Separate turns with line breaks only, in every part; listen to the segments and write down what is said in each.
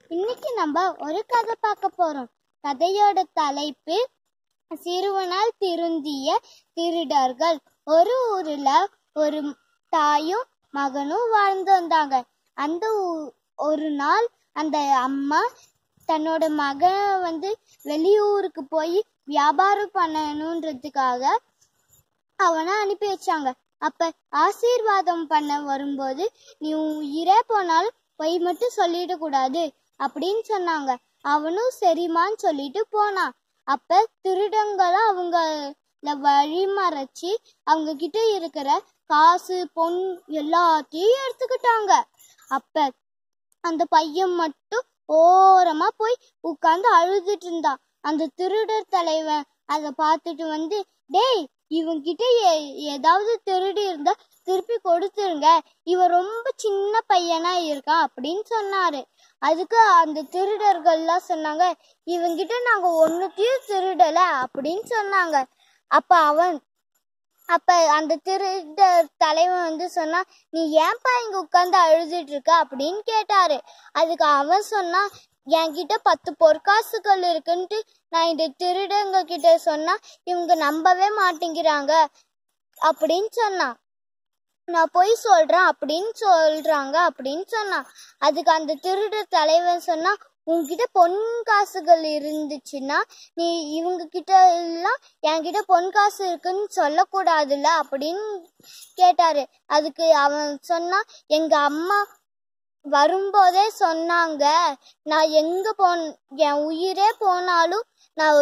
இன்னைக்கு நம்ம ஒரு கதை பார்க்க போறோம் கதையோட தலைப்பு சிறுவனால் திருந்திய திருடர்கள் ஒரு ஊர்ல ஒரு தாயும் மகனும் வாழ்ந்து வந்தாங்க அந்த ஊ- ஒரு நாள் அந்த அம்மா தன்னோட மகன் வந்து வெளியூருக்கு போய் வியாபாரம் பண்ணணுன்றதுக்காக அவனை அனுப்பி வச்சாங்க அப்ப ஆசீர்வாதம் பண்ண வரும்போது நீ உன் உயிரே போனாலும் பொய் மட்டும் சொல்லிட கூடாது அப்படின்னு சொன்னாங்க அவனும் சரிமான்னு சொல்லிட்டு போனான் அப்ப திருடங்களும் அவங்க வழிமறைச்சு அவங்க கிட்ட இருக்கிற காசு பொன் எல்லாத்தையும் எடுத்துக்கிட்டாங்க அப்ப அந்த பையன் மட்டும் ஓரமா போய் உட்கார்ந்து அழுதுட்டு இருந்தான் அந்த திருடர் தலைவன் அதை பார்த்துட்டு வந்து டேய் இவன்கிட்ட எ- ஏதாவது திருடி இருந்தா திருப்பி கொடுத்துருங்க இவன் ரொம்ப சின்ன பையனா இருக்கான் அப்படின்னு சொன்னாரு அதுக்கு அந்த திருடர்கள்லாம் சொன்னாங்க இவன்கிட்ட நாங்க ஒன்னுத்தையும் திருடல அப்படின்னு சொன்னாங்க அப்ப அவன் அப்ப அந்த திருடர் தலைவன் வந்து சொன்னா நீ ஏன்பா இங்க உட்கார்ந்து அழுதுட்டு இருக்க அப்படின்னு கேட்டாரு அதுக்கு அவன் சொன்னா என்கிட்ட பத்து பொற்காசுகள் இருக்குன்ட்டு நான் இந்த திருடங்க கிட்ட சொன்னா இவங்க நம்பவே மாட்டேங்கிறாங்க அப்படின்னு சொன்னான் நான் பொய் சொல்றேன் அப்படின்னு சொல்றாங்க அப்படின்னு சொன்னான் அதுக்கு அந்த திருடர் தலைவன் சொன்னா உன்கிட்ட பொன் காசுகள் இருந்துச்சுன்னா நீ இவங்க கிட்ட எல்லாம் என்கிட்ட பொன் காசு இருக்குன்னு சொல்லக்கூடாதுல்ல அப்படின்னு கேட்டாரு அதுக்கு அவன் சொன்னா எங்க அம்மா வரும்போதே சொன்னாங்க நான் எங்க போன் என் உயிரே போனாலும் நான்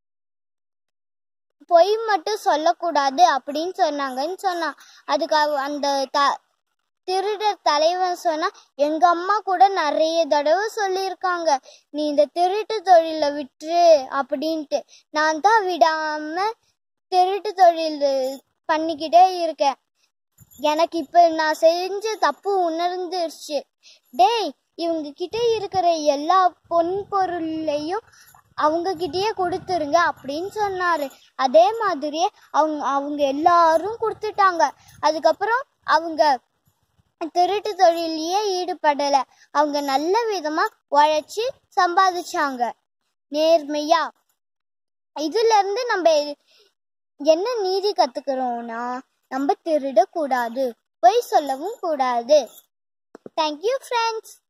பொய் மட்டும் சொல்லக்கூடாது அப்படின்னு சொன்னாங்கன்னு சொன்னான் அதுக்கு அவ- அந்த த திருடர் தலைவன் சொன்னா எங்க அம்மா கூட நிறைய தடவை சொல்லியிருக்காங்க நீ இந்த திருட்டு தொழில விட்டுரு அப்படின்ட்டு நான் தான் விடாம திருட்டு தொழில் பண்ணிக்கிட்டே இருக்கேன் எனக்கு இப்ப நான் செஞ்ச தப்பு உணர்ந்துருச்சு டேய் இவங்க கிட்ட இருக்கிற எல்லா பொன் பொருளையும் அவங்க கிட்டயே கொடுத்துருங்க அப்படின்னு சொன்னாரு அதே மாதிரியே அவங்க அவங்க எல்லாரும் கொடுத்துட்டாங்க அதுக்கப்புறம் அவங்க திருட்டு தொழிலையே ஈடுபடல அவங்க நல்ல விதமா உழைச்சி சம்பாதிச்சாங்க நேர்மையா இதுல இருந்து நம்ம என்ன நீதி கத்துக்கிறோம்னா நம்ம திருடக்கூடாது பொய் சொல்லவும் கூடாது தேங்க்யூ ஃப்ரெண்ட்ஸ்